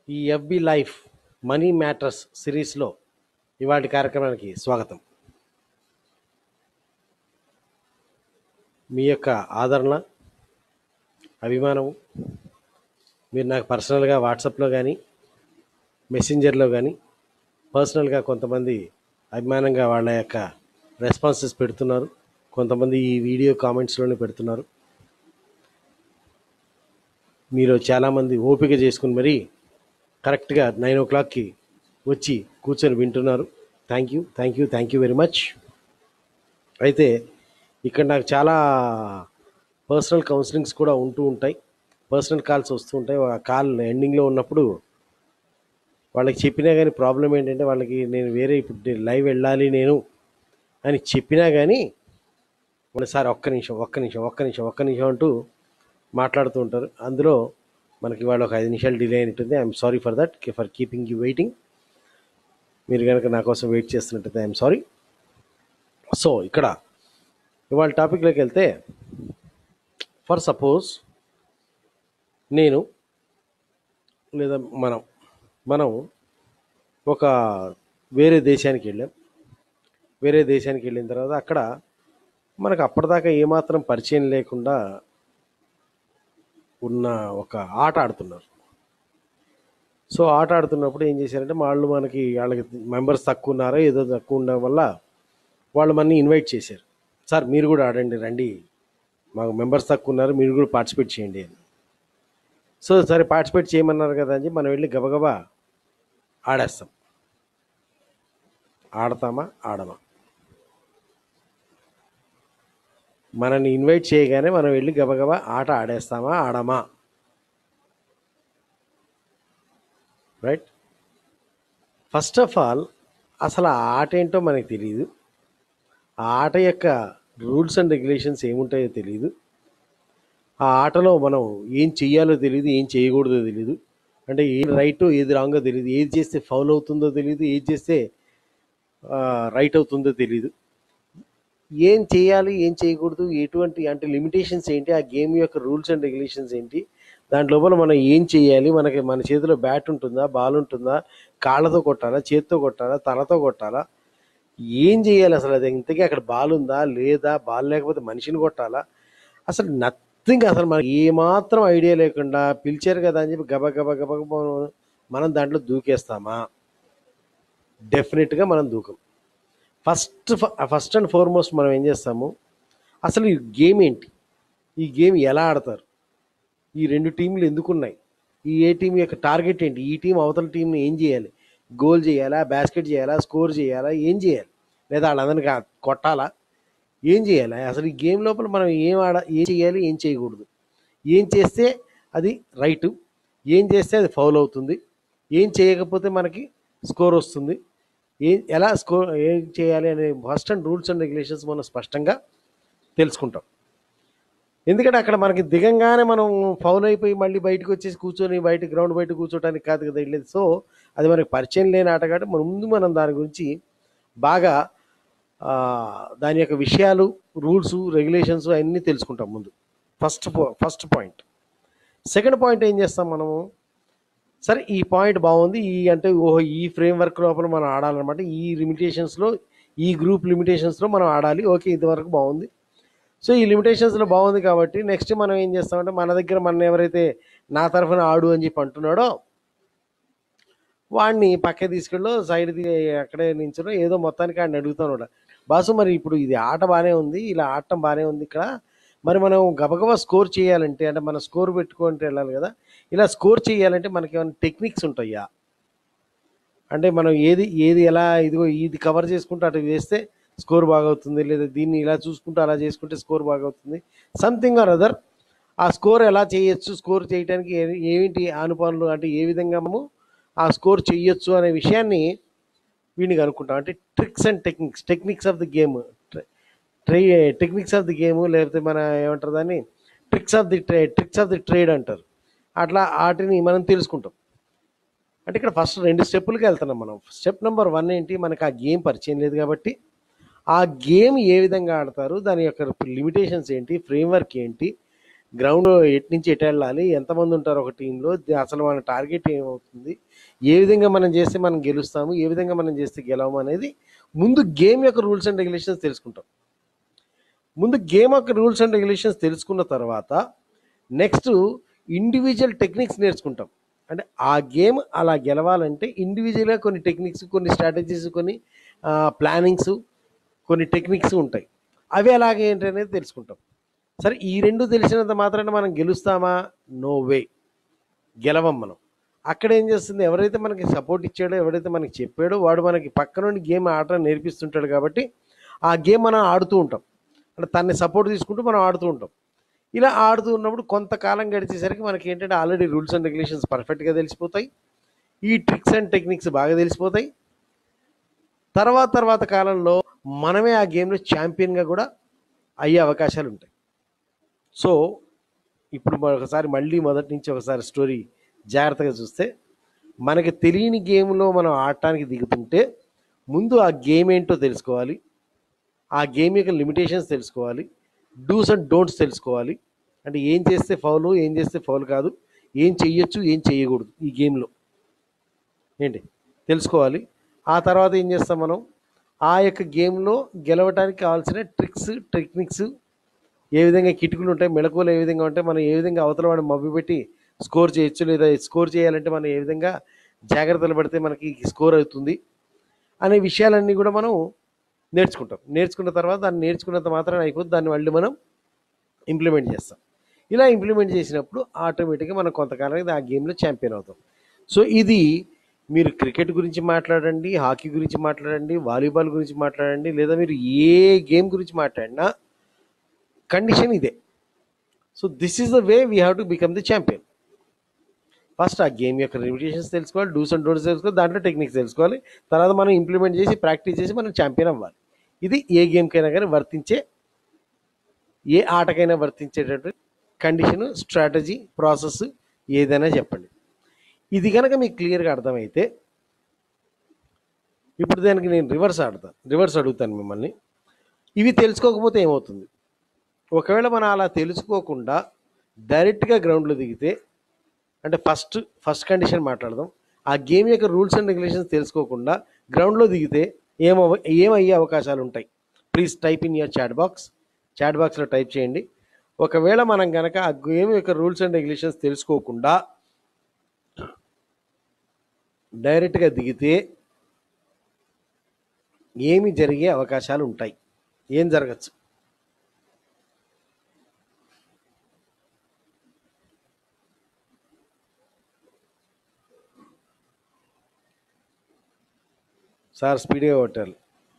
ఈ FB life money matters సిరీస్లో ఇవాటి కార్యక్రమానికి స్వాగతం మీ యొక్క ఆదరణ అభిమానం మీరు నాకు పర్సనల్గా వాట్సాప్లో కానీ మెసెంజర్లో కానీ పర్సనల్గా కొంతమంది అభిమానంగా వాళ్ళ యొక్క రెస్పాన్సెస్ పెడుతున్నారు కొంతమంది ఈ వీడియో కామెంట్స్లోనే పెడుతున్నారు మీరు చాలామంది ఓపిక చేసుకుని మరీ కరెక్ట్గా నైన్ ఓ క్లాక్కి వచ్చి కూర్చొని వింటున్నారు thank you thank you thank you very much అయితే ఇక్కడ నాకు చాలా పర్సనల్ కౌన్సిలింగ్స్ కూడా ఉంటూ ఉంటాయి పర్సనల్ కాల్స్ వస్తూ ఉంటాయి ఆ కాల్ ఎండింగ్లో ఉన్నప్పుడు వాళ్ళకి చెప్పినా కానీ ప్రాబ్లం ఏంటంటే వాళ్ళకి నేను వేరే ఇప్పుడు లైవ్ వెళ్ళాలి నేను అని చెప్పినా కానీ వాళ్ళు సార్ ఒక్క నిమిషం ఒక్క నిమిషం ఒక్క నిమిషం ఒక్క నిమిషం అంటూ మాట్లాడుతూ ఉంటారు అందులో మనకి వాళ్ళు ఒక ఐదు నిమిషాలు డిలే అయిన ఉంటుంది I'm sorry for that for keeping you waiting మీరు కనుక నా కోసం వెయిట్ చేస్తున్నట్టయితే ఐఎమ్ సారీ సో ఇక్కడ ఇవాళ టాపిక్లోకి వెళ్తే ఫర్ సపోజ్ నేను లేదా మనం మనం ఒక వేరే దేశానికి వెళ్ళాం వేరే దేశానికి వెళ్ళిన తర్వాత అక్కడ మనకు అప్పటిదాకా ఏమాత్రం పరిచయం లేకుండా ఉన్న ఒక ఆట ఆడుతున్నారు సో ఆట ఆడుతున్నప్పుడు ఏం చేశారంటే వాళ్ళు మనకి వాళ్ళకి మెంబర్స్ తక్కువ ఉన్నారో ఏదో తక్కువ ఉండడం వల్ల వాళ్ళు మనని ఇన్వైట్ చేశారు సార్ మీరు కూడా ఆడండి రండి మాకు మెంబర్స్ తక్కువ ఉన్నారు మీరు కూడా పార్టిసిపేట్ చేయండి అని సో సరే పార్టిసిపేట్ చేయమన్నారు కదా అని చెప్పి మనం వెళ్ళి గబగబా ఆడేస్తాం ఆడతామా ఆడమా మనల్ని ఇన్వైట్ చేయగానే మనం వెళ్ళి గబగబా ఆట ఆడేస్తామా ఆడమా రైట్ ఫస్ట్ ఆఫ్ ఆల్ అసలు ఆ ఆట ఏంటో మనకి తెలియదు ఆ ఆట యొక్క రూల్స్ అండ్ రెగ్యులేషన్స్ ఏముంటాయో తెలియదు ఆ ఆటలో మనం ఏం చెయ్యాలో తెలియదు ఏం చేయకూడదో తెలియదు అంటే ఏది రైట్ ఏది రాంగో తెలియదు ఏది చేస్తే ఫౌల్ అవుతుందో తెలియదు ఏది చేస్తే రైట్ అవుతుందో తెలియదు ఏం చేయాలి ఏం చేయకూడదు ఎటువంటి అంటే లిమిటేషన్స్ ఏంటి ఆ గేమ్ యొక్క రూల్స్ అండ్ రెగ్యులేషన్స్ ఏంటి దాంట్ లోపల మనం ఏం చేయాలి మనకి మన చేతిలో బ్యాట్ ఉంటుందా బాల్ ఉంటుందా కాళ్ళతో కొట్టాలా చేతితో కొట్టాలా తలతో కొట్టాలా ఏం చేయాలి అసలు అది ఇంతకీ అక్కడ బాల్ ఉందా లేదా బాల్ లేకపోతే మనిషిని కొట్టాలా అసలు నథింగ్ అసలు మనకి ఏమాత్రం ఐడియా లేకుండా పిలిచారు కదా అని చెప్పి గబ గబ గబ గబ మనం దాంట్లో దూకేస్తామా డెఫినెట్గా మనం దూకం ఫస్ట్ ఫస్ట్ అండ్ ఫార్మోస్ట్ మనం ఏం చేస్తాము అసలు ఈ గేమ్ ఏంటి ఈ గేమ్ ఎలా ఆడతారు ఈ రెండు టీంలు ఎందుకున్నాయి ఈ ఏ టీం యొక్క టార్గెట్ ఏంటి ఈ టీం అవతల టీంని ఏం చేయాలి గోల్ చేయాలా బాస్కెట్ చేయాలా స్కోర్ చేయాలా ఏం చేయాలి లేదా వాళ్ళందరినీ కా- కొట్టాలా ఏం చేయాలి అసలు ఈ గేమ్ లోపల మనం ఏం ఆడ ఏం చేయాలి ఏం చేయకూడదు ఏం చేస్తే అది రైట్ ఏం చేస్తే అది ఫౌల్ అవుతుంది ఏం చేయకపోతే మనకి స్కోర్ వస్తుంది ఏం ఎలా స్కోర్ ఏం చేయాలి అనే first and rules and regulations మనం స్పష్టంగా తెలుసుకుంటాం ఎందుకంటే అక్కడ మనకి దిగంగానే మనం ఫౌల్ అయిపోయి మళ్ళీ బయటకు వచ్చేసి కూర్చొని బయట గ్రౌండ్ బయట కూర్చోడానికి కాదు కదా వెళ్ళేది సో అది మనకి పరిచయం లేని ఆట కాబట్టి మన ముందు మనం దాని గురించి బాగా ఆ, దాని యొక్క విషయాలు రూల్స్ రెగ్యులేషన్స్ అన్నీ తెలుసుకుంటాం ముందు first first point second point ఏం చేస్తాం మనము సరే ఈ పాయింట్ బాగుంది ఈ అంటే ఓహో ఈ ఫ్రేమ్ వర్క్ లోపల మనం ఆడాలన్నమాట ఈ లిమిటేషన్స్లో ఈ గ్రూప్ లిమిటేషన్స్లో మనం ఆడాలి ఓకే ఇంతవరకు బాగుంది సో ఈ లిమిటేషన్స్లో బాగుంది కాబట్టి నెక్స్ట్ మనం ఏం చేస్తామంటే మన దగ్గర మన ఎవరైతే నా తరఫున ఆడు అని చెప్పి అంటున్నాడో వాడిని పక్క తీసుకెళ్ళు సైడ్ అక్కడే నించడం ఏదో మొత్తానికి ఆయన అడుగుతాను బాసు మరి ఇప్పుడు ఇది ఆట బాగానే ఉంది ఇలా ఆడటం బాగానే ఉంది ఇక్కడ మరి మనం గబగబా స్కోర్ చేయాలంటే అంటే మన స్కోర్ పెట్టుకుంటే వెళ్ళాలి కదా ఇలా స్కోర్ చేయాలంటే మనకి ఏమైనా టెక్నిక్స్ ఉంటాయా అంటే మనం ఏది ఏది ఎలా ఇదిగో ఇది కవర్ చేసుకుంటూ అటు వేస్తే స్కోర్ బాగా అవుతుంది లేదా దీన్ని ఇలా చూసుకుంటూ అలా చేసుకుంటే స్కోర్ బాగా అవుతుంది సంథింగ్ ఆర్ అదర్ ఆ స్కోర్ ఎలా చేయొచ్చు స్కోర్ చేయడానికి ఏ- ఏమిటి ఆనుపానులు అంటే ఏ విధంగా మనము ఆ స్కోర్ చేయొచ్చు అనే విషయాన్ని వీడిని కనుక్కుంటాం అంటే tricks and techniques techniques of the game try techniques of the game లేకపోతే మన ఏమంటారు దాన్ని tricks of the trade tricks of the trade అంటారు అట్లా వాటిని మనం తెలుసుకుంటాం అంటే ఇక్కడ ఫస్ట్ రెండు స్టెప్పులకి వెళ్తున్నాం మనం స్టెప్ నెంబర్ వన్ ఏంటి మనకు ఆ గేమ్ పరిచయం లేదు కాబట్టి ఆ గేమ్ ఏ విధంగా ఆడతారు దాని యొక్క లిమిటేషన్స్ ఏంటి ఫ్రేమ్వర్క్ ఏంటి గ్రౌండ్ ఎటు నుంచి ఎటు వెళ్ళాలి ఎంతమంది ఉంటారు ఒక టీంలో అసలు మన టార్గెట్ ఏమవుతుంది ఏ విధంగా మనం చేస్తే మనం గెలుస్తాము ఏ విధంగా మనం చేస్తే గెలవము అనేది ముందు గేమ్ యొక్క రూల్స్ అండ్ రెగ్యులేషన్స్ తెలుసుకుంటాం ముందు గేమ్ యొక్క రూల్స్ అండ్ రెగ్యులేషన్స్ తెలుసుకున్న తర్వాత నెక్స్ట్ ఇండివిజువల్ టెక్నిక్స్ నేర్చుకుంటాం అంటే ఆ గేమ్ అలా గెలవాలంటే ఇండివిజువల్గా కొన్ని టెక్నిక్స్ కొన్ని స్ట్రాటజీస్ కొన్ని ప్లానింగ్స్ కొన్ని టెక్నిక్స్ ఉంటాయి అవి అలాగే ఏంటి అనేది తెలుసుకుంటాం సరే ఈ రెండు తెలిసినంత మాత్రాన మనం గెలుస్తామా నో వే గెలవం మనం అక్కడ ఏం చేస్తుంది ఎవరైతే మనకి సపోర్ట్ ఇచ్చాడో ఎవరైతే మనకి చెప్పాడో వాడు మనకి పక్క నుండి గేమ్ ఆట నేర్పిస్తుంటాడు కాబట్టి ఆ గేమ్ మనం ఆడుతూ ఉంటాం అంటే తన్ని సపోర్ట్ తీసుకుంటూ మనం ఆడుతూ ఉంటాం ఇలా ఆడుతూ ఉన్నప్పుడు కొంతకాలం గడిచేసరికి మనకి ఏంటంటే ఆల్రెడీ రూల్స్ అండ్ రెగ్యులేషన్స్ పర్ఫెక్ట్గా తెలిసిపోతాయి ఈ ట్రిక్స్ అండ్ టెక్నిక్స్ బాగా తెలిసిపోతాయి తర్వాత తర్వాత కాలంలో మనమే ఆ గేమ్లో ఛాంపియన్గా కూడా అయ్యే అవకాశాలు ఉంటాయి సో ఇప్పుడు ఒకసారి మళ్ళీ మొదటి నుంచి ఒకసారి స్టోరీ జాగ్రత్తగా చూస్తే మనకి తెలియని గేమ్లో మనం ఆడటానికి దిగుతుంటే ముందు ఆ గేమ్ ఏంటో తెలుసుకోవాలి ఆ గేమ్ యొక్క లిమిటేషన్స్ తెలుసుకోవాలి డూస్ అండ్ డోంట్స్ తెలుసుకోవాలి అంటే ఏం చేస్తే ఫౌల్ ఏం చేస్తే ఫౌల్ కాదు ఏం చెయ్యొచ్చు ఏం చేయకూడదు ఈ గేమ్లో ఏంటి తెలుసుకోవాలి ఆ తర్వాత ఏం చేస్తాం మనం ఆ యొక్క గేమ్లో గెలవడానికి కావాల్సిన ట్రిక్స్ టెక్నిక్స్ ఏ విధంగా కిటుకులు ఉంటాయి మెళకువలు ఏ విధంగా ఉంటాయి మనం ఏ విధంగా అవతల వాడిని మబ్బి పెట్టి స్కోర్ చేయొచ్చు లేదా స్కోర్ చేయాలంటే మనం ఏ విధంగా జాగ్రత్తలు పడితే మనకి స్కోర్ అవుతుంది అనే విషయాలన్నీ కూడా మనం నేర్చుకుంటాం నేర్చుకున్న తర్వాత దాన్ని నేర్చుకున్నంత మాత్రాన అయిపోతుంది దాన్ని మళ్ళీ మనం ఇంప్లిమెంట్ చేస్తాం ఇలా ఇంప్లిమెంట్ చేసినప్పుడు ఆటోమేటిక్గా మనం కొంతకాలానికి ఆ గేమ్లో ఛాంపియన్ అవుతాం సో ఇది మీరు క్రికెట్ గురించి మాట్లాడండి హాకీ గురించి మాట్లాడండి వాలీబాల్ గురించి మాట్లాడండి లేదా మీరు ఏ గేమ్ గురించి మాట్లాడినా కండిషన్ ఇదే so this is the way we have to become the champion first ఆ గేమ్ యొక్క లిమిటేషన్స్ తెలుసుకోవాలి డూస్ అండ్ డోంట్స్ తెలుసుకోవాలి దాంట్లో టెక్నిక్స్ తెలుసుకోవాలి తర్వాత మనం ఇంప్లిమెంట్ చేసి ప్రాక్టీస్ చేసి మనం ఛాంపియన్ అవ్వాలి ఇది ఏ గేమ్కైనా కానీ వర్తించే ఏ ఆటకైనా వర్తించేటటువంటి కండిషను స్ట్రాటజీ ప్రాసెస్ ఏదైనా చెప్పండి ఇది కనుక మీకు క్లియర్గా అర్థమైతే ఇప్పుడు దానికి నేను రివర్స్ ఆడతాను రివర్స్ అడుగుతాను మిమ్మల్ని ఇవి తెలుసుకోకపోతే ఏమవుతుంది ఒకవేళ మనం అలా తెలుసుకోకుండా డైరెక్ట్గా గ్రౌండ్లో దిగితే అంటే ఫస్ట్ ఫస్ట్ కండిషన్ మాట్లాడదాం ఆ గేమ్ యొక్క రూల్స్ అండ్ రెగ్యులేషన్స్ తెలుసుకోకుండా గ్రౌండ్లో దిగితే ఏమవ ఏమయ్యే అవకాశాలు ఉంటాయి please type in your chat box chat బాక్స్లో టైప్ చేయండి ఒకవేళ మనం కనుక ఆ గేమ్ యొక్క రూల్స్ అండ్ రెగ్యులేషన్స్ తెలుసుకోకుండా డైరెక్ట్గా దిగితే ఏమి జరిగే అవకాశాలు ఉంటాయి ఏం జరగచ్చు సార్ స్పీడ్గా కొట్టాలి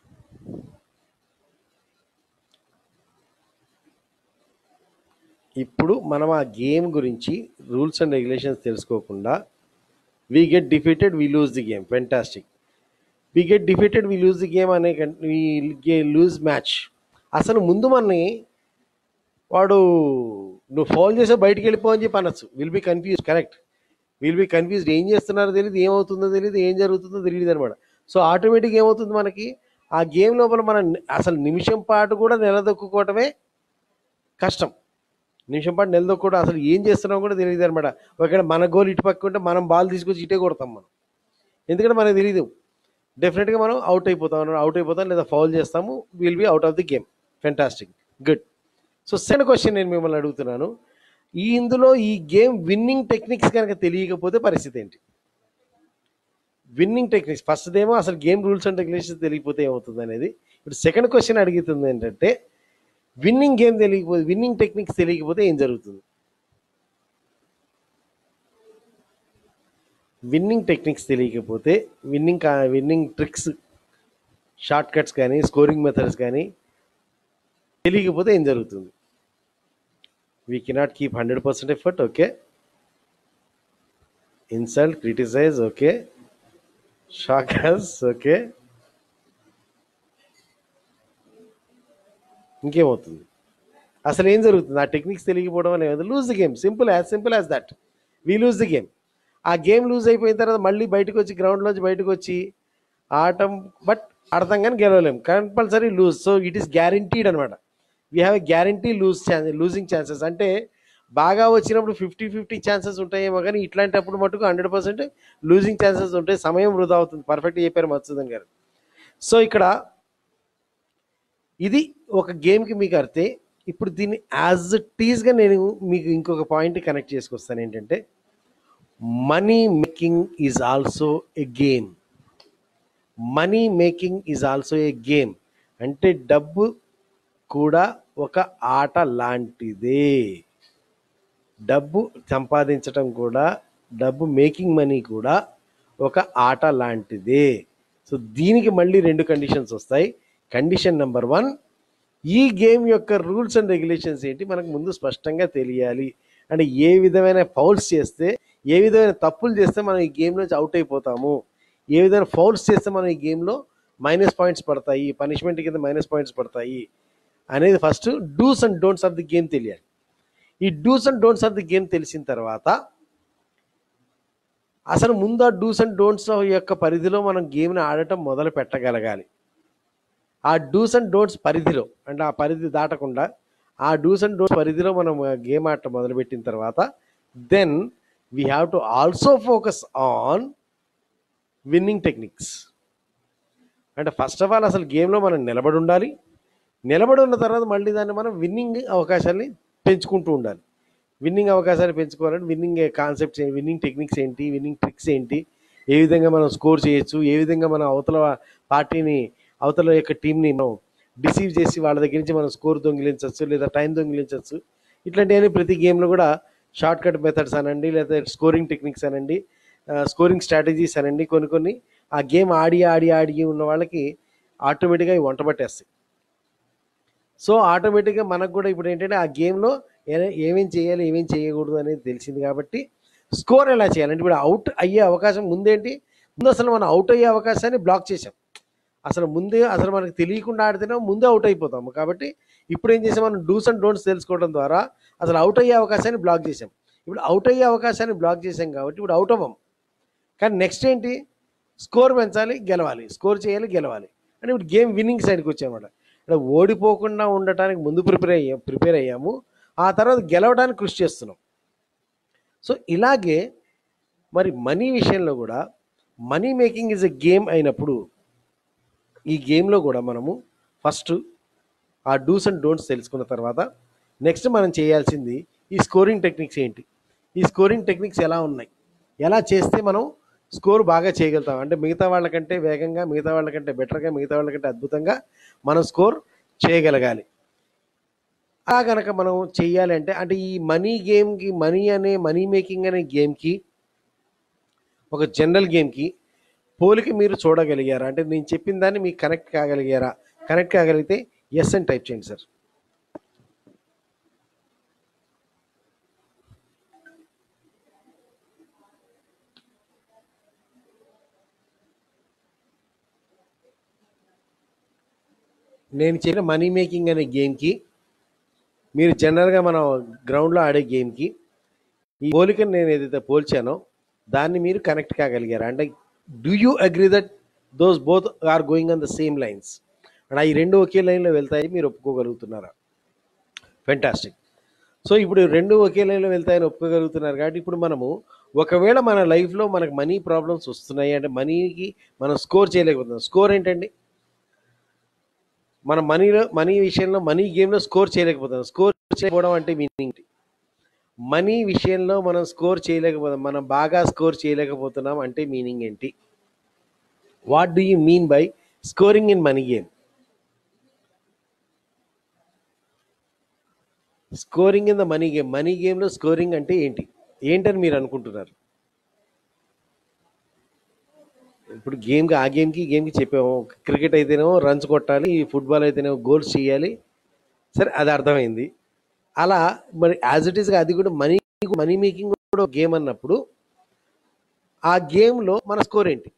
ఇప్పుడు మనం ఆ గేమ్ గురించి రూల్స్ అండ్ రెగ్యులేషన్స్ తెలుసుకోకుండా we get defeated we lose the game fantastic we get defeated we lose the game అనే వీ లూజ్ మ్యాచ్ అసలు ముందు మనని వాడు నువ్వు ఫాల్ చేసే బయటికి వెళ్ళిపో అని చెప్పి అనొచ్చు will be confuse correct will be confused ఏం చేస్తున్నారో తెలియదు ఏమవుతుందో తెలియదు ఏం జరుగుతుందో తెలియదు అనమాట సో ఆటోమేటిక్ ఏమవుతుంది మనకి ఆ గేమ్ లోపల మనం అసలు నిమిషం పాటు కూడా నిలదొక్కుకోవటమే కష్టం నిమిషం పాటు నిలదొక్కుకోవడం అసలు ఏం చేస్తున్నామో కూడా తెలియదు అనమాట ఒకవేళ మన గోల్ ఇటు పక్క ఉంటే మనం బాల్ తీసుకొచ్చి ఇటే కొడతాం మనం ఎందుకంటే మనకు తెలియదు డెఫినెట్గా మనం అవుట్ అయిపోతాం అవుట్ అయిపోతాం లేదా ఫౌల్ చేస్తాము will be out of the game fantastic good so second question నేను మిమ్మల్ని అడుగుతున్నాను ఈ ఇందులో ఈ గేమ్ విన్నింగ్ టెక్నిక్స్ కనుక తెలియకపోతే పరిస్థితి ఏంటి విన్నింగ్ టెక్నిక్స్ ఫస్ట్ ఏమో అసలు గేమ్ రూల్స్ అండ్ రెగ్యులేషన్స్ తెలియకపోతే ఏమవుతుంది అనేది ఇప్పుడు సెకండ్ క్వశ్చన్ అడుగుతుంది ఏంటంటే విన్నింగ్ గేమ్ తెలియకపోతే విన్నింగ్ టెక్నిక్స్ తెలియకపోతే ఏం జరుగుతుంది విన్నింగ్ టెక్నిక్స్ తెలియకపోతే winning winning tricks shortcuts కానీ స్కోరింగ్ మెథడ్స్ కానీ తెలియకపోతే ఏం జరుగుతుంది we cannot keep hundred percent effort okay insult criticise okay shockers okay ఇంకేమవుతుంది అసలు ఏం జరుగుతుంది ఆ టెక్నిక్స్ తెలియకపోవడం అనేది lose the game simple as simple as that we lose the game ఆ గేమ్ లూజ్ అయిపోయిన తర్వాత మళ్ళీ బయటకు వచ్చి గ్రౌండ్లోంచి బయటకు వచ్చి ఆడటం బట్ ఆడతాం కానీ గెలవలేం compulsory lose so it is guaranteed అనమాట we have a guarantee lose chance losing chances అంటే బాగా వచ్చినప్పుడు ఫిఫ్టీ ఫిఫ్టీ ఛాన్సెస్ ఉంటాయేమో కానీ ఇట్లాంటప్పుడు మటుకు హండ్రెడ్ పర్సెంట్ లూజింగ్ ఛాన్సెస్ ఉంటాయి సమయం వృధా అవుతుంది పర్ఫెక్ట్ చెప్పారు మత్సూదన్ గారు సో ఇక్కడ ఇది ఒక గేమ్కి మీకు అర్థే ఇప్పుడు దీన్ని యాజ్ టీజ్గా నేను మీకు ఇంకొక పాయింట్ కనెక్ట్ చేసుకొస్తాను ఏంటంటే money making is also a game money making is also a game అంటే డబ్బు కూడా ఒక ఆట లాంటిదే డబ్బు సంపాదించటం కూడా డబ్బు మేకింగ్ మనీ కూడా ఒక ఆట లాంటిదే సో దీనికి మళ్ళీ రెండు కండిషన్స్ వస్తాయి కండిషన్ నెంబర్ వన్ ఈ గేమ్ యొక్క రూల్స్ అండ్ రెగ్యులేషన్స్ ఏంటి మనకు ముందు స్పష్టంగా తెలియాలి అంటే ఏ విధమైన ఫౌల్స్ చేస్తే ఏ విధమైన తప్పులు చేస్తే మనం ఈ గేమ్ నుంచి అవుట్ అయిపోతాము ఏ విధమైన ఫౌల్స్ చేస్తే మనం ఈ గేమ్లో మైనస్ పాయింట్స్ పడతాయి పనిష్మెంట్ కింద మైనస్ పాయింట్స్ పడతాయి అనేది first dos and don'ts of the game తెలియాలి ఈ dos and don'ts of the game తెలిసిన తర్వాత అసలు ముందు ఆ డూస్ అండ్ డోంట్స్ యొక్క పరిధిలో మనం గేమ్ని ఆడటం మొదలు పెట్టగలగాలి ఆ డూస్ అండ్ డోంట్స్ పరిధిలో అంటే ఆ పరిధి దాటకుండా ఆ డూస్ అండ్ డోంట్స్ పరిధిలో మనం గేమ్ ఆడటం మొదలుపెట్టిన తర్వాత then we have to also focus on winning techniques అంటే ఫస్ట్ ఆఫ్ ఆల్ అసలు గేమ్లో మనం నిలబడి ఉండాలి నిలబడి ఉన్న తర్వాత మళ్ళీ దాన్ని మనం విన్నింగ్ అవకాశాన్ని పెంచుకుంటూ ఉండాలి విన్నింగ్ అవకాశాలు పెంచుకోవాలంటే విన్నింగ్ కాన్సెప్ట్స్ విన్నింగ్ టెక్నిక్స్ ఏంటి విన్నింగ్ ట్రిక్స్ ఏంటి ఏ విధంగా మనం స్కోర్ చేయొచ్చు ఏ విధంగా మనం అవతల పార్టీని అవతల యొక్క టీంని మనం డిసీవ్ చేసి వాళ్ళ దగ్గర నుంచి మనం స్కోర్ దొంగిలించవచ్చు లేదా టైం దొంగిలించవచ్చు ఇట్లాంటివన్నీ ప్రతి గేమ్లో కూడా షార్ట్ కట్ మెథడ్స్ అనండి లేదా స్కోరింగ్ టెక్నిక్స్ అనండి స్కోరింగ్ స్ట్రాటజీస్ అనండి కొన్ని కొన్ని ఆ గేమ్ ఆడి ఆడి ఆడి ఉన్న వాళ్ళకి ఆటోమేటిక్గా ఇవి వంట పట్టేస్తాయి సో ఆటోమేటిక్గా మనకు కూడా ఇప్పుడు ఏంటంటే ఆ గేమ్లో ఏమేం చేయాలి ఏమేం చేయకూడదు అనేది తెలిసింది కాబట్టి స్కోర్ ఎలా చేయాలి అంటే ఇప్పుడు అవుట్ అయ్యే అవకాశం ముందేంటి ముందు అసలు మనం అవుట్ అయ్యే అవకాశాన్ని బ్లాక్ చేసాం అసలు ముందే అసలు మనకు తెలియకుండా ఆడితేనే ముందే అవుట్ అయిపోతాము కాబట్టి ఇప్పుడు ఏం చేసాం మనం డూస్ అండ్ డోంట్స్ తెలుసుకోవడం ద్వారా అసలు అవుట్ అయ్యే అవకాశాన్ని బ్లాక్ చేసాం ఇప్పుడు అవుట్ అయ్యే అవకాశాన్ని బ్లాక్ చేసాం కాబట్టి ఇప్పుడు అవుట్ అవ్వం కానీ నెక్స్ట్ ఏంటి స్కోర్ పెంచాలి గెలవాలి స్కోర్ చేయాలి గెలవాలి అంటే ఇప్పుడు గేమ్ విన్నింగ్ సైడ్కి వచ్చామన్నమాట ఇక్కడ ఓడిపోకుండా ఉండటానికి ముందు ప్రిపేర్ అయ్యాం ప్రిపేర్ అయ్యాము ఆ తర్వాత గెలవడానికి కృషి చేస్తున్నాం సో ఇలాగే మరి మనీ విషయంలో కూడా money making is a game అయినప్పుడు ఈ గేమ్లో కూడా మనము ఫస్ట్ ఆ డూస్ అండ్ డోంట్స్ తెలుసుకున్న తర్వాత నెక్స్ట్ మనం చేయాల్సింది ఈ స్కోరింగ్ టెక్నిక్స్ ఏంటి ఈ స్కోరింగ్ టెక్నిక్స్ ఎలా ఉన్నాయి ఎలా చేస్తే మనం స్కోర్ బాగా చేయగలుగుతాం అంటే మిగతా వాళ్ళకంటే వేగంగా మిగతా వాళ్ళకంటే బెటర్గా మిగతా వాళ్ళకంటే అద్భుతంగా మనం స్కోర్ చేయగలగాలి అలా కనుక మనం చెయ్యాలి అంటే అంటే ఈ మనీ గేమ్కి మనీ అనే మనీ మేకింగ్ అనే గేమ్కి ఒక జనరల్ గేమ్కి పోలిక మీరు చూడగలిగారా అంటే నేను చెప్పిన దాన్ని మీకు కనెక్ట్ కాగలిగారా కనెక్ట్ కాగలిగితే ఎస్ అని టైప్ చేయండి సార్ నేను చెప్పిన మనీ మేకింగ్ అనే గేమ్కి మీరు జనరల్గా మనం గ్రౌండ్లో ఆడే గేమ్కి ఈ పోలికను నేను ఏదైతే పోల్చానో దాన్ని మీరు కనెక్ట్ కాగలిగారా అంటే do you agree that those both are going on the same lines అంటే ఈ రెండు ఒకే లైన్లో వెళ్తాయి మీరు ఒప్పుకోగలుగుతున్నారా ఫెంటాస్టిక్ సో ఇప్పుడు రెండు ఒకే లైన్లో వెళ్తాయని ఒప్పుకోగలుగుతున్నారు కాబట్టి ఇప్పుడు మనము ఒకవేళ మన లైఫ్లో మనకు మనీ ప్రాబ్లమ్స్ వస్తున్నాయి అంటే మనీకి మనం స్కోర్ చేయలేకపోతున్నాం స్కోర్ ఏంటండి మన మనీలో మనీ విషయంలో మనీ గేమ్లో స్కోర్ చేయలేకపోతున్నాం స్కోర్ చేయకపోవడం అంటే మీనింగ్ మనీ విషయంలో మనం స్కోర్ చేయలేకపోతాం మనం బాగా స్కోర్ చేయలేకపోతున్నాం అంటే మీనింగ్ ఏంటి what do you mean by scoring in money game scoring in the money game money గేమ్లో స్కోరింగ్ అంటే ఏంటి ఏంటని మీరు అనుకుంటున్నారు ఇప్పుడు గేమ్కి ఆ గేమ్కి ఈ గేమ్కి చెప్పాము క్రికెట్ అయితేనేమో రన్స్ కొట్టాలి ఫుట్బాల్ అయితేనేమో గోల్స్ చేయాలి సరే అది అర్థమైంది అలా మరి యాజ్ ఇట్ ఈస్గా అది కూడా మనీ మనీ మేకింగ్ కూడా గేమ్ అన్నప్పుడు ఆ గేమ్లో మన స్కోర్ ఏంటి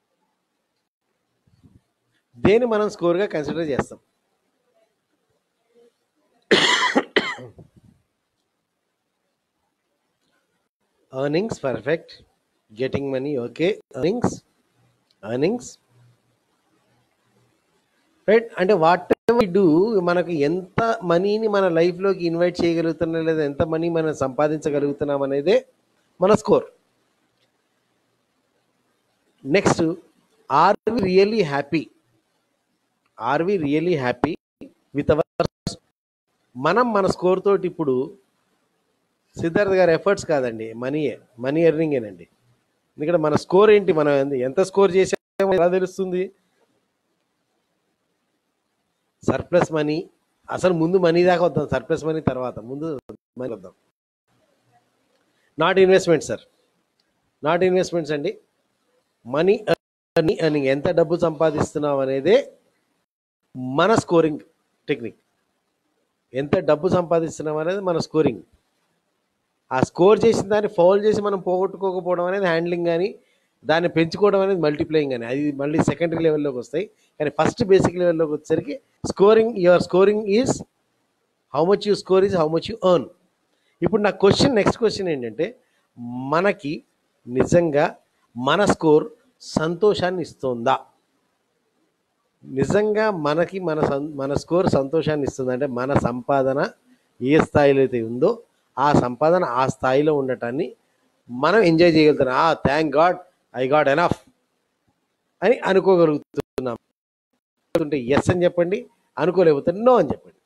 దేన్ని మనం స్కోర్గా కన్సిడర్ చేస్తాం earnings perfect getting money okay earnings earnings right అంటే వాట్ డూ మనకు ఎంత మనీని మన లైఫ్లోకి ఇన్వైట్ చేయగలుగుతున్నాం లేదా ఎంత మనీ మనం సంపాదించగలుగుతున్నాం అనేదే మన score next are we really happy are we really happy with our మనం మన స్కోర్ తోటి ఇప్పుడు సిద్ధార్థ్ గారి ఎఫర్ట్స్ కాదండి మనీయే మనీ ఎర్నింగేనండి ఎందుకంటే మన స్కోర్ ఏంటి మనం ఎంత- ఎంత స్కోర్ చేసామో ఎలా తెలుస్తుంది సర్ప్లస్ మనీ అసలు ముందు మనీ దాకా వద్దాం సర్ప్లస్ మనీ తర్వాత ముందు మనీ వద్దాం not investment sir not investments అండి మనీ ఎర్నింగ్ ఎంత డబ్బు సంపాదిస్తున్నాం అనేదే మన స్కోరింగ్ టెక్నిక్ ఎంత డబ్బు సంపాదిస్తున్నాం అనేది మన స్కోరింగ్ ఆ స్కోర్ చేసిన దాన్ని ఫౌల్ చేసి మనం పోగొట్టుకోకపోవడం అనేది హ్యాండ్లింగ్ కానీ దాన్ని పెంచుకోవడం అనేది మల్టీప్లేయింగ్ అని అది మళ్ళీ సెకండరీ లెవెల్లోకి వస్తాయి కానీ ఫస్ట్ బేసిక్ లెవెల్లోకి వచ్చేసరికి scoring your scoring is how much you score is how much you earn ఇప్పుడు నా క్వశ్చన్ నెక్స్ట్ క్వశ్చన్ ఏంటంటే మనకి నిజంగా మన స్కోర్ సంతోషాన్ని ఇస్తుందా నిజంగా మనకి మన సం- మన స్కోర్ సంతోషాన్ని ఇస్తుంది అంటే మన సంపాదన ఏ స్థాయిలో అయితే ఉందో ఆ సంపాదన ఆ స్థాయిలో ఉండటాన్ని మనం ఎంజాయ్ చేయగలుగుతున్నాం ఆ thank God I God enough అని అనుకోగలుగుతున్నాం అంటే ఎస్ అని చెప్పండి అనుకోలేకపోతే నో అని చెప్పండి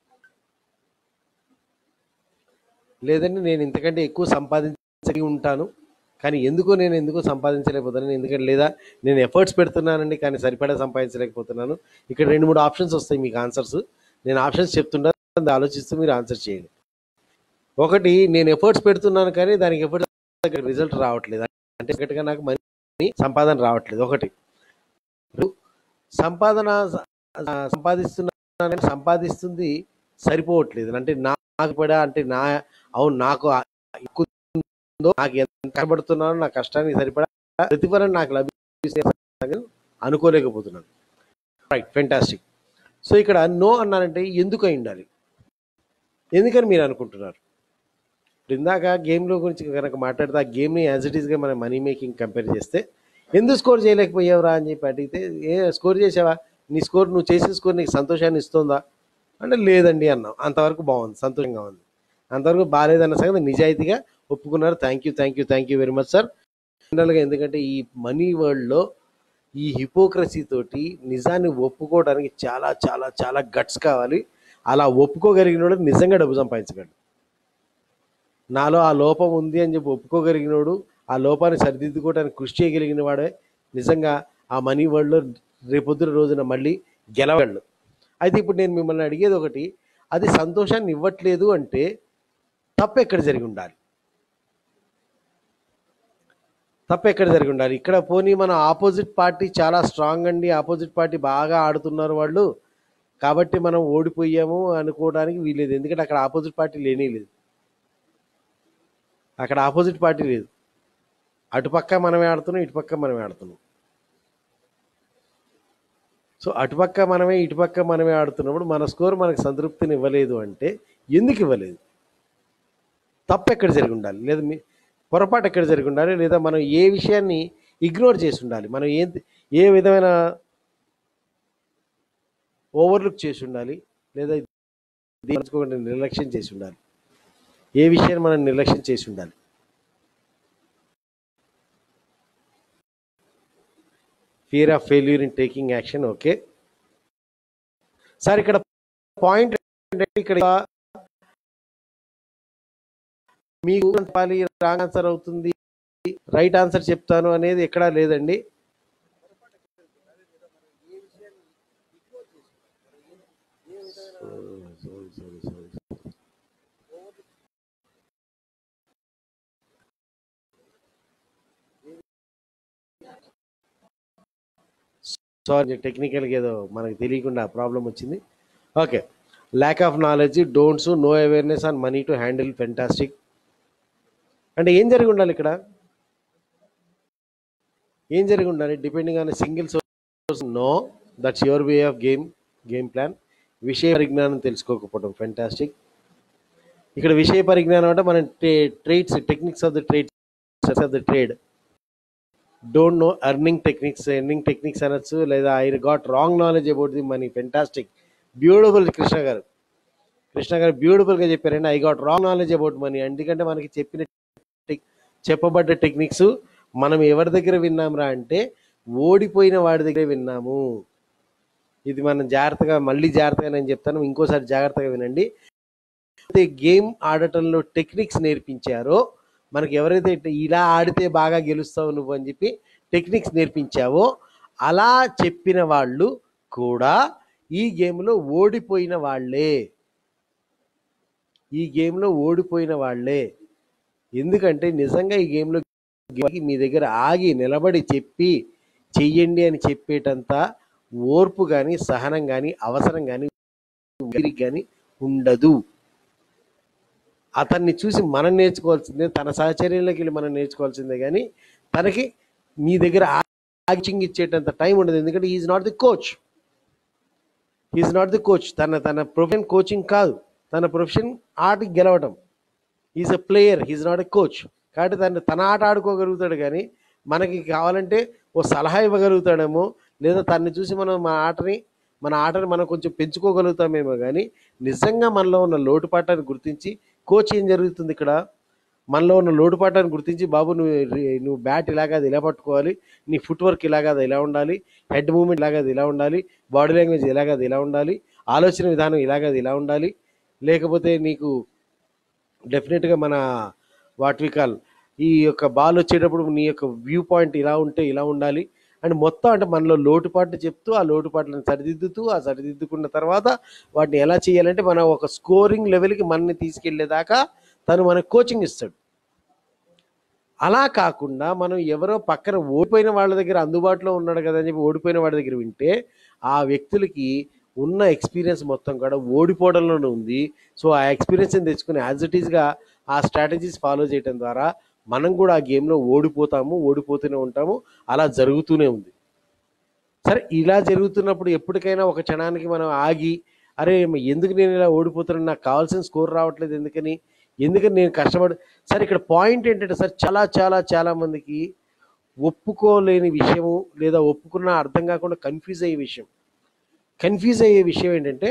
లేదంటే నేను ఇంతకంటే ఎక్కువ సంపాదించగలిగి ఉంటాను కానీ ఎందుకో నేను ఎందుకో సంపాదించలేకపోతున్నాను ఎందుకంటే లేదా నేను ఎఫర్ట్స్ పెడుతున్నానండి కానీ సరిపడా సంపాదించలేకపోతున్నాను ఇక్కడ రెండు మూడు ఆప్షన్స్ వస్తాయి మీకు ఆన్సర్స్ నేను ఆప్షన్స్ చెప్తుంటాను అది ఆలోచిస్తూ మీరు ఆన్సర్ చేయండి ఒకటి నేను ఎఫర్ట్స్ పెడుతున్నాను కానీ దానికి ఎఫర్ట్స్ రిజల్ట్ రావట్లేదు అంటే గట్టిగా నాకు మనీ సంపాదన రావట్లేదు ఒకటి రెండు, సంపాదన స- ఆ, సంపాదిస్తున్నాను సంపాదిస్తుంది సరిపోవట్లేదు అంటే నాకు పడా అంటే నా అవును నాకు ఆ- ఎక్కువ ఉందో, నాకు ఎంత కష్టపడుతున్నానో నా కష్టానికి సరిపడా ప్రతిఫలం నాకు లభిస్తే అనుకోలేకపోతున్నాను రైట్ ఫెంటాస్టిక్ సో ఇక్కడ నో అన్నారంటే ఎందుకు అయి ఉండాలి ఎందుకని మీరు అనుకుంటున్నారు ఇప్పుడు ఇందాక గేమ్లో గురించి కనుక మాట్లాడితే ఆ గేమ్ని యాజ్ ఇట్ ఈస్గా మన మనీ మేకింగ్ కంపేర్ చేస్తే ఎందుకు స్కోర్ చేయలేకపోయావురా అని చెప్పి అడిగితే ఏ స్కోర్ చేసావా నీ స్కోర్ నువ్వు చేసిన స్కోర్ నీకు సంతోషాన్ని ఇస్తుందా అంటే లేదండి అన్నాం అంతవరకు బాగుంది సంతోషంగా ఉంది అంతవరకు బాగాలేదన్న సంగతి నిజాయితీగా ఒప్పుకున్నారు thank you thank you thank you very much sir జనరల్గా ఎందుకంటే ఈ మనీ వరల్డ్లో ఈ హిపోక్రసీ తోటి నిజాన్ని ఒప్పుకోవడానికి చాలా చాలా చాలా గట్స్ కావాలి అలా ఒప్పుకోగలిగినోడు నిజంగా డబ్బు సంపాదించగలడు నాలో ఆ లోపం ఉంది అని చెప్పి ఒప్పుకోగలిగినోడు ఆ లోపాన్ని సరిదిద్దుకోవడానికి కృషి చేయగలిగిన వాడే నిజంగా ఆ మనీ వరల్డ్లో రేపొద్దున రోజున మళ్ళీ గెలవగలడు అయితే ఇప్పుడు నేను మిమ్మల్ని అడిగేది ఒకటి అది సంతోషాన్ని ఇవ్వట్లేదు అంటే తప్పు ఎక్కడ జరిగి ఉండాలి తప్పు ఎక్కడ జరిగి ఉండాలి ఇక్కడ పోనీ మన ఆపోజిట్ పార్టీ చాలా స్ట్రాంగ్ అండి ఆపోజిట్ పార్టీ బాగా ఆడుతున్నారు వాళ్ళు కాబట్టి మనం ఓడిపోయాము అనుకోవడానికి వీలేదు ఎందుకంటే అక్కడ ఆపోజిట్ పార్టీ లేనే లేదు అక్కడ ఆపోజిట్ పార్టీ లేదు అటుపక్క మనమే ఆడుతున్నాం ఇటుపక్క మనమే ఆడుతున్నాం సో అటుపక్క మనమే ఇటుపక్క మనమే ఆడుతున్నప్పుడు మన స్కోర్ మనకు సంతృప్తిని ఇవ్వలేదు అంటే ఎందుకు ఇవ్వలేదు తప్పు ఎక్కడ జరిగి ఉండాలి లేదా మీ పొరపాటు ఎక్కడ జరిగి ఉండాలి లేదా మనం ఏ విషయాన్ని ఇగ్నోర్ చేసి ఉండాలి మనం ఏ ఏ విధమైన ఓవర్లుక్ చేసి ఉండాలి లేదా దీనికోకుండా నిర్లక్ష్యం చేసి ఉండాలి ఏ విషయాన్ని మనం నిర్లక్ష్యం చేసి ఉండాలి fear of failure in taking action okay sir ఇక్కడ పాయింట్ ఏంటంటే ఇక్కడ మీకు చెప్పాలి రాంగ్ ఆన్సర్ అవుతుంది రైట్ ఆన్సర్ చెప్తాను అనేది ఎక్కడా లేదండి సారీ టెక్నికల్గా ఏదో మనకు తెలియకుండా ప్రాబ్లం వచ్చింది okay lack of knowledge don'ts no awareness on money to handle fantastic అంటే ఏం జరిగి ఉండాలి ఇక్కడ ఏం జరిగి ఉండాలి depending on single source no that's your way of game game plan విషయ పరిజ్ఞానం తెలుసుకోకపోవడం ఫెంటాస్టిక్ ఇక్కడ విషయ పరిజ్ఞానం అంటే మనం trades techniques of the trades of the trade don't know earning techniques earning techniques అనొచ్చు లేదా I got wrong knowledge about the money fantastic beautiful Krishna garu Krishna garu బ్యూటిఫుల్గా చెప్పారండి I got wrong knowledge about money ఎందుకంటే మనకి చెప్పిన టెక్- చెప్పబడ్డ టెక్నిక్స్ మనం ఎవరి దగ్గర విన్నాంరా అంటే ఓడిపోయిన వాడి దగ్గర విన్నాము ఇది మనం జాగ్రత్తగా మళ్ళీ జాగ్రత్తగా నేను చెప్తాను ఇంకోసారి జాగ్రత్తగా వినండి అయితే గేమ్ ఆడటంలో టెక్నిక్స్ నేర్పించారో మనకి ఎవరైతే ఇట్లా ఇలా ఆడితే బాగా గెలుస్తావు నువ్వు అని చెప్పి టెక్నిక్స్ నేర్పించావో అలా చెప్పిన వాళ్ళు కూడా ఈ గేమ్లో ఓడిపోయిన వాళ్ళే ఈ గేమ్లో ఓడిపోయిన వాళ్ళే ఎందుకంటే నిజంగా ఈ గేమ్లో మీ దగ్గర ఆగి నిలబడి చెప్పి చెయ్యండి అని చెప్పేటంత ఓర్పు కానీ సహనం కానీ అవసరం కానీ వీరికి కానీ ఉండదు అతన్ని చూసి మనం నేర్చుకోవాల్సిందే తన సహచర్యంలోకి వెళ్ళి మనం నేర్చుకోవాల్సిందే కానీ తనకి మీ దగ్గర యాక్టింగ్ ఇచ్చేటంత టైం ఉండదు ఎందుకంటే is not the coach is not the coach తన తన ప్రొఫెషన్ కోచింగ్ కాదు తన ప్రొఫెషన్ ఆటకి గెలవడం is a player he's not a coach కాబట్టి తను తన ఆట ఆడుకోగలుగుతాడు కానీ మనకి కావాలంటే ఓ సలహా ఇవ్వగలుగుతాడేమో లేదా తన్ని చూసి మనం మన ఆటని మన ఆటని మనం కొంచెం పెంచుకోగలుగుతామేమో కానీ నిజంగా మనలో ఉన్న లోటుపాటాన్ని గుర్తించి కోచ్ ఏం జరుగుతుంది ఇక్కడ మనలో ఉన్న లోటుపాటాన్ని గుర్తించి బాబు నువ్వు రి- నువ్వు బ్యాట్ ఇలాగా అది ఇలా పట్టుకోవాలి నీ ఫుట్ వర్క్ ఇలాగా అది ఇలా ఉండాలి హెడ్ మూమెంట్ ఇలాగా అది ఇలా ఉండాలి బాడీ లాంగ్వేజ్ ఇలాగా అది ఇలా ఉండాలి ఆలోచన విధానం ఇలాగా అది ఇలా ఉండాలి లేకపోతే నీకు డెఫినెట్గా మన వాట్ వి కాల్ ఈ యొక్క బాల్ వచ్చేటప్పుడు నీ యొక్క వ్యూ పాయింట్ ఇలా ఉంటే ఇలా ఉండాలి అండ్ మొత్తం అంటే మనలో లోటుపాట్లు చెప్తూ ఆ లోటుపాట్లను సరిదిద్దుతూ ఆ సరిదిద్దుకున్న తర్వాత వాటిని ఎలా చేయాలంటే మనం ఒక స్కోరింగ్ లెవెల్కి మనని తీసుకెళ్లేదాకా తను మనకు కోచింగ్ ఇస్తాడు అలా కాకుండా మనం ఎవరో పక్కన ఓడిపోయిన వాళ్ళ దగ్గర అందుబాటులో ఉన్నాడు కదా అని చెప్పి ఓడిపోయిన వాడి దగ్గర వింటే ఆ వ్యక్తులకి ఉన్న ఎక్స్పీరియన్స్ మొత్తం కూడా ఓడిపోవడంలోనే ఉంది సో ఆ ఎక్స్పీరియన్స్ని తెచ్చుకుని యాజ్ ఇట్ ఈస్గా ఆ స్ట్రాటజీస్ ఫాలో చేయడం ద్వారా మనం కూడా ఆ గేమ్లో ఓడిపోతాము ఓడిపోతూనే ఉంటాము అలా జరుగుతూనే ఉంది సరే ఇలా జరుగుతున్నప్పుడు ఎప్పటికైనా ఒక క్షణానికి మనం ఆగి అరే ఎందుకు నేను ఇలా ఓడిపోతున్నాను నాకు కావాల్సిన స్కోర్ రావట్లేదు ఎందుకని ఎందుకని నేను కష్టపడి సరే ఇక్కడ పాయింట్ ఏంటంటే సార్ చాలా చాలా చాలా మందికి ఒప్పుకోలేని విషయము లేదా ఒప్పుకున్న అర్థం కాకుండా కన్ఫ్యూజ్ అయ్యే విషయం కన్ఫ్యూజ్ అయ్యే విషయం ఏంటంటే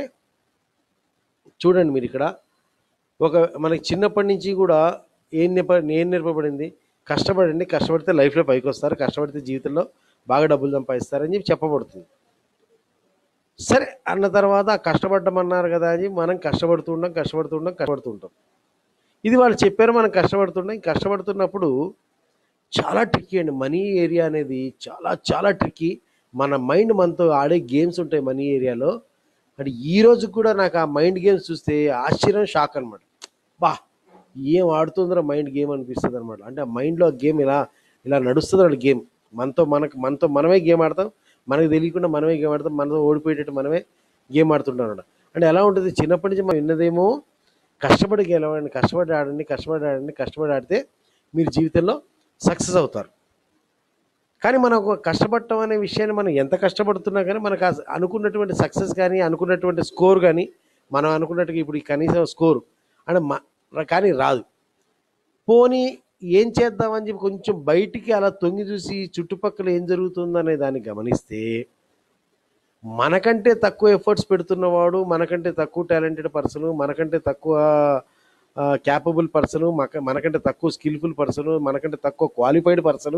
చూడండి మీరు ఇక్కడ ఒక మనకి చిన్నప్పటి నుంచి కూడా ఏం నేర్ప ఏం నేర్పబడింది కష్టపడండి కష్టపడితే లైఫ్లో పైకి వస్తారు కష్టపడితే జీవితంలో బాగా డబ్బులు సంపాదిస్తారని చెప్పి చెప్పబడుతుంది సరే అన్న తర్వాత కష్టపడ్డమన్నారు కదా అని మనం కష్టపడుతూ ఉంటాం కష్టపడుతూ ఉంటాం కష్టపడుతూ ఉంటాం ఇది వాళ్ళు చెప్పారు మనం కష్టపడుతున్నాం ఈ కష్టపడుతున్నప్పుడు చాలా ట్రిక్కీ అండి మనీ ఏరియా అనేది చాలా చాలా ట్రిక్కీ మన మైండ్ మనతో ఆడే గేమ్స్ ఉంటాయి మనీ ఏరియాలో అంటే ఈ రోజు కూడా నాకు ఆ మైండ్ గేమ్స్ చూస్తే ఆశ్చర్యం షాక్ అనమాట బా ఏం ఆడుతుందో మైండ్ గేమ్ అనిపిస్తుంది అనమాట అంటే ఆ మైండ్లో గేమ్ ఇలా ఇలా నడుస్తుంది గేమ్ మనతో మనకు మనతో మనమే గేమ్ ఆడతాం మనకు తెలియకుండా మనమే గేమ్ ఆడతాం మనతో ఓడిపోయేటట్టు మనమే గేమ్ ఆడుతుంటాం అనమాట అంటే ఎలా ఉంటుంది చిన్నప్పటి నుంచి మనం విన్నదేమో కష్టపడి గెలవండి కష్టపడి ఆడండి కష్టపడి ఆడండి కష్టపడి ఆడితే మీరు జీవితంలో సక్సెస్ అవుతారు కానీ మనం ఒక కష్టపడటం అనే విషయాన్ని మనం ఎంత కష్టపడుతున్నా కానీ మనకు ఆ అనుకున్నటువంటి సక్సెస్ కానీ అనుకున్నటువంటి స్కోర్ కానీ మనం అనుకున్నట్టుగా ఇప్పుడు ఈ కనీసం స్కోర్ అంటే మ- కానీ రాదు పోనీ ఏం చేద్దామని చెప్పి కొంచెం బయటికి అలా తొంగి చూసి చుట్టుపక్కల ఏం జరుగుతుందనే దాన్ని గమనిస్తే మనకంటే తక్కువ ఎఫర్ట్స్ పెడుతున్నవాడు మనకంటే తక్కువ టాలెంటెడ్ పర్సన్ మనకంటే తక్కువ క్యాపబుల్ పర్సన్ మనకంటే తక్కువ స్కిల్ఫుల్ పర్సన్ మనకంటే తక్కువ క్వాలిఫైడ్ పర్సన్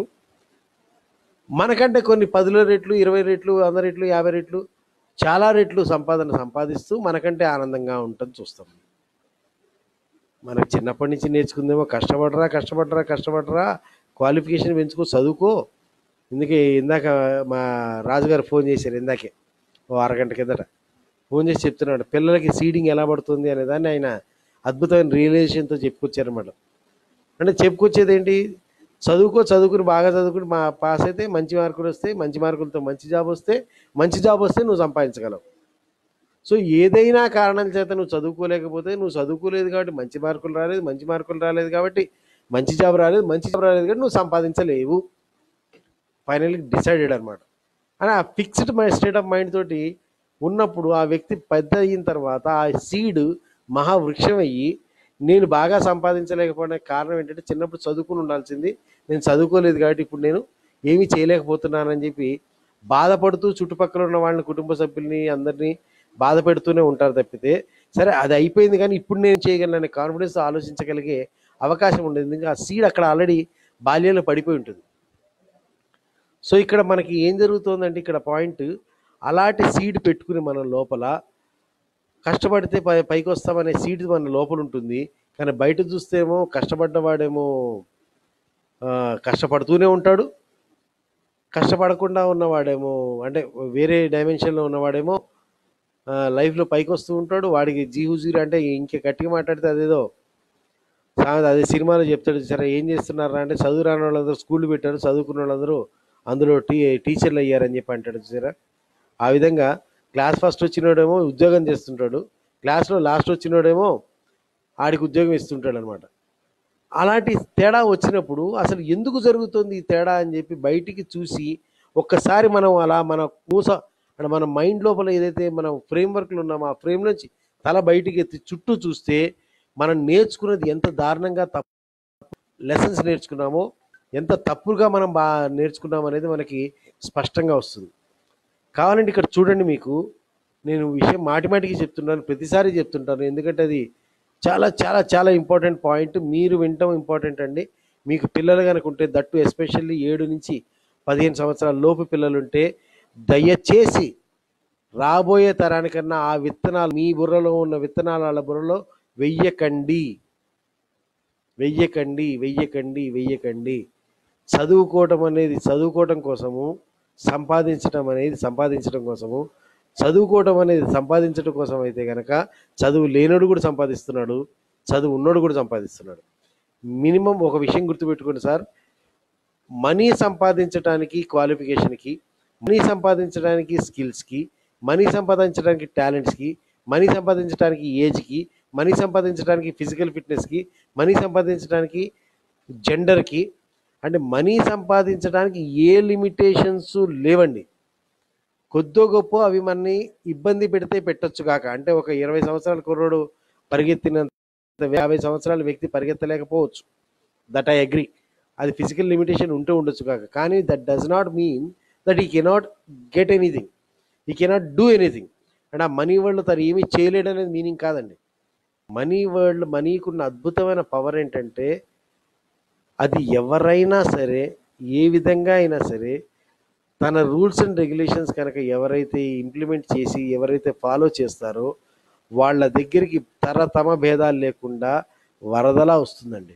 మనకంటే కొన్ని పదుల రెట్లు ఇరవై రెట్లు వంద రెట్లు యాభై రెట్లు చాలా రెట్లు సంపాదన సంపాదిస్తూ మనకంటే ఆనందంగా ఉంటుంది చూస్తాం మనకు చిన్నప్పటి నుంచి నేర్చుకుందేమో కష్టపడరా కష్టపడరా కష్టపడరా క్వాలిఫికేషన్ పెంచుకో చదువుకో ఇందుకే ఇందాక మా రాజుగారు ఫోన్ చేశారు ఇందాకే ఓ అరగంట కిందట ఫోన్ చేసి చెప్తున్నాడు పిల్లలకి సీడింగ్ ఎలా పడుతుంది అనే దాన్ని ఆయన అద్భుతమైన రియలైజేషన్తో చెప్పుకొచ్చారన్నమాట అంటే చెప్పుకొచ్చేది ఏంటి చదువుకో చదువుకుని బాగా చదువుకుని మా పాస్ అయితే మంచి మార్కులు వస్తాయి మంచి మార్కులతో మంచి జాబ్ వస్తే మంచి జాబ్ వస్తే నువ్వు సంపాదించగలవు సో ఏదైనా కారణాల చేత నువ్వు చదువుకోలేకపోతే నువ్వు చదువుకోలేదు కాబట్టి మంచి మార్కులు రాలేదు మంచి మార్కులు రాలేదు కాబట్టి మంచి జాబ్ రాలేదు మంచి జాబ్ రాలేదు కాబట్టి నువ్వు సంపాదించలేవు ఫైనల్లీ డిసైడెడ్ అనమాట అని ఆ fixed mind state of mind తోటి ఉన్నప్పుడు ఆ వ్యక్తి పెద్ద అయిన తర్వాత ఆ సీడ్ మహావృక్షం అయ్యి నేను బాగా సంపాదించలేకపోయిన కారణం ఏంటంటే చిన్నప్పుడు చదువుకుని ఉండాల్సింది నేను చదువుకోలేదు కాబట్టి ఇప్పుడు నేను ఏమీ చేయలేకపోతున్నానని చెప్పి బాధపడుతూ చుట్టుపక్కల ఉన్న వాళ్ళని కుటుంబ సభ్యుల్ని అందరినీ బాధ పెడుతూనే ఉంటారు తప్పితే సరే అది అయిపోయింది కానీ ఇప్పుడు నేను చేయగలను అనే కాన్ఫిడెన్స్ ఆలోచించగలిగే అవకాశం ఉండేది ఎందుకంటే ఆ సీడ్ అక్కడ ఆల్రెడీ బాల్యంలో పడిపోయి ఉంటుంది సో ఇక్కడ మనకి ఏం జరుగుతుందంటే ఇక్కడ పాయింట్ అలాంటి సీడ్ పెట్టుకుని మనం లోపల కష్టపడితే పై పైకి వస్తామనే సీడ్ మన లోపల ఉంటుంది కానీ బయట చూస్తేమో కష్టపడ్డవాడేమో ఆ, కష్టపడుతూనే ఉంటాడు కష్టపడకుండా ఉన్నవాడేమో అంటే వేరే డైమెన్షన్లో ఉన్నవాడేమో ఆ, లైఫ్లో పైకి వస్తూ ఉంటాడు వాడికి జీహుజీరు అంటే ఇంకే గట్టిగా మాట్లాడితే అదేదో సామెత అదే సినిమాలో చెప్తాడు సరే ఏం చేస్తున్నారా అంటే చదువు రాని వాళ్ళందరూ స్కూల్ పెట్టారు చదువుకున్న వాళ్ళందరూ అందులో టీ టీచర్లు అయ్యారని చెప్పి అంటాడు చూసారా ఆ విధంగా క్లాస్ ఫస్ట్ వచ్చినోడేమో ఉద్యోగం చేస్తుంటాడు క్లాస్లో లాస్ట్ వచ్చినోడేమో ఆడికి ఉద్యోగం ఇస్తుంటాడు అనమాట అలాంటి తేడా వచ్చినప్పుడు అసలు ఎందుకు జరుగుతుంది ఈ తేడా అని చెప్పి బయటికి చూసి ఒక్కసారి మనం అలా మన కూస అంటే మన మైండ్ లోపల ఏదైతే మనం ఫ్రేమ్వర్క్లు ఉన్నామో ఆ ఫ్రేమ్ నుంచి తల బయటికి ఎత్తి చుట్టూ చూస్తే మనం నేర్చుకున్నది ఎంత దారుణంగా తప్పు లెసన్స్ నేర్చుకున్నామో ఎంత తప్పుగా మనం బా నేర్చుకున్నాం అనేది మనకి స్పష్టంగా వస్తుంది కావాలంటే ఇక్కడ చూడండి మీకు నేను విషయం మాటి మాటికి చెప్తున్నాను ప్రతిసారి చెప్తుంటాను ఎందుకంటే అది చాలా చాలా చాలా ఇంపార్టెంట్ పాయింట్ మీరు వినటం ఇంపార్టెంట్ అండి మీకు పిల్లలు కనుక ఉంటే దట్టు ఎస్పెషల్లీ ఏడు నుంచి పదిహేను సంవత్సరాల లోపు పిల్లలు ఉంటే దయచేసి రాబోయే తరానికన్నా ఆ విత్తనాలు మీ బుర్రలో ఉన్న విత్తనాలు వాళ్ళ బుర్రలో వెయ్యకండి వెయ్యకండి వెయ్యకండి వెయ్యకండి చదువుకోవటం అనేది చదువుకోవటం కోసము సంపాదించటం అనేది సంపాదించడం కోసము చదువుకోవటం అనేది సంపాదించడం కోసం అయితే కనుక చదువు లేనోడు కూడా సంపాదిస్తున్నాడు చదువు ఉన్నోడు కూడా సంపాదిస్తున్నాడు మినిమం ఒక విషయం గుర్తుపెట్టుకోండి సార్ మనీ సంపాదించడానికి క్వాలిఫికేషన్కి మనీ సంపాదించడానికి స్కిల్స్కి మనీ సంపాదించడానికి టాలెంట్స్కి మనీ సంపాదించడానికి ఏజ్కి మనీ సంపాదించడానికి ఫిజికల్ ఫిట్నెస్కి మనీ సంపాదించడానికి జెండర్కి అంటే మనీ సంపాదించడానికి ఏ లిమిటేషన్స్ లేవండి కొద్దో గొప్ప అవి మనని ఇబ్బంది పెడితే పెట్టొచ్చు కాక అంటే ఒక ఇరవై సంవత్సరాల కుర్రోడు పరిగెత్తినంత యాభై సంవత్సరాల వ్యక్తి పరిగెత్తలేకపోవచ్చు దట్ ఐ అగ్రి అది ఫిజికల్ లిమిటేషన్ ఉంటూ ఉండొచ్చు కాక కానీ that does not mean that he cannot get anything he cannot do anything and ఆ మనీ వరల్డ్ తను ఏమీ చేయలేడు అనేది మీనింగ్ కాదండి మనీ వరల్డ్ మనీకున్న అద్భుతమైన పవర్ ఏంటంటే అది ఎవరైనా సరే ఏ విధంగా అయినా సరే తన రూల్స్ అండ్ రెగ్యులేషన్స్ కనుక ఎవరైతే ఇంప్లిమెంట్ చేసి ఎవరైతే ఫాలో చేస్తారో వాళ్ళ దగ్గరికి తరతమ భేదాలు లేకుండా వరదలా వస్తుందండి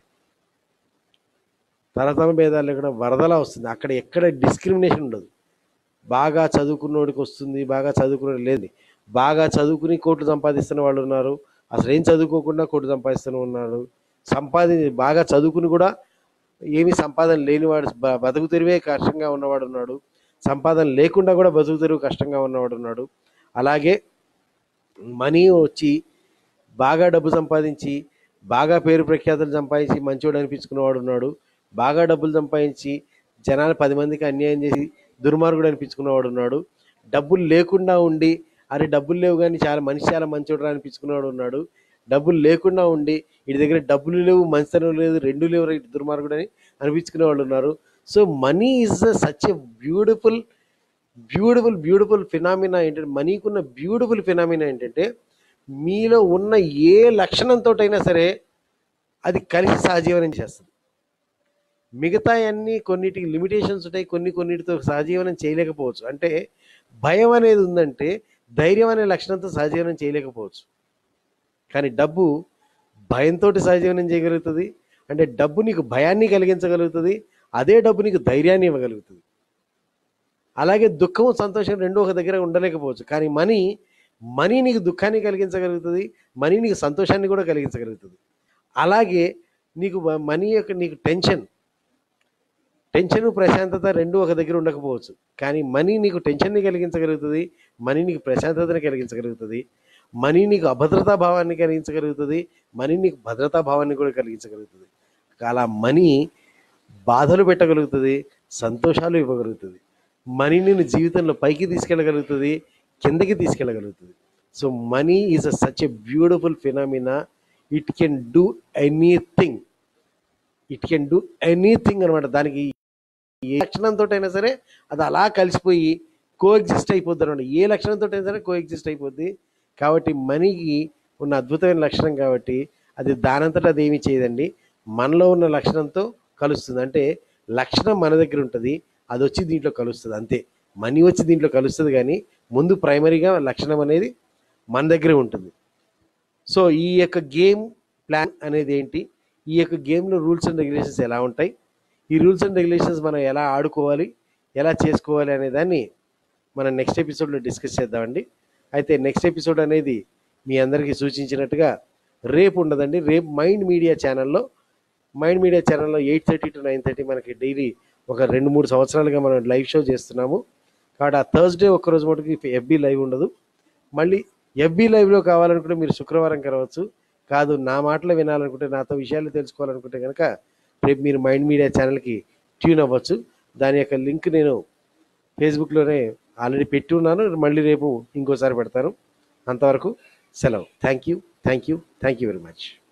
తరతమ భేదాలు లేకుండా వరదలా వస్తుంది అక్కడ ఎక్కడ డిస్క్రిమినేషన్ ఉండదు బాగా చదువుకున్నోడికి వస్తుంది బాగా చదువుకున్నోడు లేదు బాగా చదువుకుని కోట్లు సంపాదిస్తున్న వాళ్ళు ఉన్నారు అసలు ఏం చదువుకోకుండా కోట్లు సంపాదిస్తూనే ఉన్నాడు సంపాది బాగా చదువుకుని కూడా ఏమీ సంపాదన లేనివాడు బ- బతుకు తెరివే కష్టంగా ఉన్నవాడు ఉన్నాడు సంపాదన లేకుండా కూడా బతుకు తెరువు కష్టంగా ఉన్నవాడు ఉన్నాడు అలాగే మనీ వచ్చి బాగా డబ్బు సంపాదించి బాగా పేరు ప్రఖ్యాతులు సంపాదించి మంచోడు అనిపించుకున్నవాడు ఉన్నాడు బాగా డబ్బులు సంపాదించి జనాలు పది మందికి అన్యాయం చేసి దుర్మార్గుడు అనిపించుకున్నవాడు ఉన్నాడు డబ్బులు లేకుండా ఉండి అరే డబ్బులు లేవు కానీ చాలా మనిషి చాలా మంచోడు అనిపించుకున్నవాడు ఉన్నాడు డబ్బులు లేకుండా ఉండి వీడి దగ్గర డబ్బులు లేవు మంచితనం లేదు రెండు లేవు ఇటు దుర్మార్గుడు అని అనిపించుకునే వాళ్ళు ఉన్నారు so money is such a beautiful beautiful beautiful phenomena ఏంటంటే మనీకున్న బ్యూటిఫుల్ ఫినామినా ఏంటంటే మీలో ఉన్న ఏ లక్షణంతో అయినా సరే అది కలిసి సహజీవనం చేస్తుంది మిగతా అన్ని కొన్నిటికి లిమిటేషన్స్ ఉంటాయి కొన్ని కొన్నిటితో సహజీవనం చేయలేకపోవచ్చు అంటే భయం అనేది ఉందంటే ధైర్యం అనే లక్షణంతో సహజీవనం చేయలేకపోవచ్చు కానీ డబ్బు భయంతో సహజీవనం చేయగలుగుతుంది అంటే డబ్బు నీకు భయాన్ని కలిగించగలుగుతుంది అదే డబ్బు నీకు ధైర్యాన్ని ఇవ్వగలుగుతుంది అలాగే దుఃఖం సంతోషం రెండు ఒక దగ్గర ఉండలేకపోవచ్చు కానీ మనీ మనీ నీకు దుఃఖాన్ని కలిగించగలుగుతుంది మనీ నీకు సంతోషాన్ని కూడా కలిగించగలుగుతుంది అలాగే నీకు మ- మనీ యొక్క నీకు టెన్షన్ టెన్షన్ ప్రశాంతత రెండు ఒక దగ్గర ఉండకపోవచ్చు కానీ మనీ నీకు టెన్షన్ని కలిగించగలుగుతుంది మనీ నీకు ప్రశాంతతని కలిగించగలుగుతుంది మనీ నీకు అభద్రతా భావాన్ని కలిగించగలుగుతుంది మనీ నీకు భద్రతా భావాన్ని కూడా కలిగించగలుగుతుంది అలా మనీ బాధలు పెట్టగలుగుతుంది సంతోషాలు ఇవ్వగలుగుతుంది మనీ నిన్ను జీవితంలో పైకి తీసుకెళ్ళగలుగుతుంది కిందకి తీసుకెళ్ళగలుగుతుంది so money is a such a beautiful phenomena it can do anything it can do anything అనమాట దానికి ఏ లక్షణంతో అయినా సరే అది అలా కలిసిపోయి కో ఎగ్జిస్ట్ అయిపోద్ది అనమాట ఏ లక్షణంతో అయినా సరే కో ఎగ్జిస్ట్ అయిపోద్ది కాబట్టి మనీకి ఉన్న అద్భుతమైన లక్షణం కాబట్టి అది దానంతటా అది ఏమీ చేయదండి మనలో ఉన్న లక్షణంతో కలుస్తుంది అంటే లక్షణం మన దగ్గర ఉంటుంది అది వచ్చి దీంట్లో కలుస్తుంది అంతే మనీ వచ్చి దీంట్లో కలుస్తుంది కానీ ముందు ప్రైమరీగా లక్షణం అనేది మన దగ్గరే ఉంటుంది సో ఈ యొక్క గేమ్ ప్లాన్ అనేది ఏంటి ఈ యొక్క గేమ్లో రూల్స్ అండ్ రెగ్యులేషన్స్ ఎలా ఉంటాయి ఈ రూల్స్ అండ్ రెగ్యులేషన్స్ మనం ఎలా ఆడుకోవాలి ఎలా చేసుకోవాలి అనే దాన్ని మనం నెక్స్ట్ ఎపిసోడ్లో డిస్కస్ చేద్దామండి అయితే నెక్స్ట్ ఎపిసోడ్ అనేది మీ అందరికీ సూచించినట్టుగా రేపు ఉండదండి రేపు మైండ్ మీడియా ఛానల్లో మైండ్ మీడియా ఛానల్లో eight thirty to nine thirty మనకి డైలీ ఒక రెండు మూడు సంవత్సరాలుగా మనం లైవ్ షో చేస్తున్నాము కాబట్టి ఆ థర్స్డే ఒక్కరోజు మటుకు ఎఫ్బీ లైవ్ ఉండదు మళ్ళీ ఎఫ్బీ లైవ్లో కావాలనుకుంటే మీరు శుక్రవారం కలవచ్చు కాదు నా మాటలు వినాలనుకుంటే నాతో విషయాలు తెలుసుకోవాలనుకుంటే కనుక రేపు మీరు మైండ్ మీడియా ఛానల్కి ట్యూన్ అవ్వచ్చు దాని యొక్క లింక్ నేను ఫేస్బుక్లోనే ఆల్రెడీ పెట్టి ఉన్నాను మళ్ళీ రేపు ఇంకోసారి పెడతాను అంతవరకు సెలవు thank you thank you thank you very much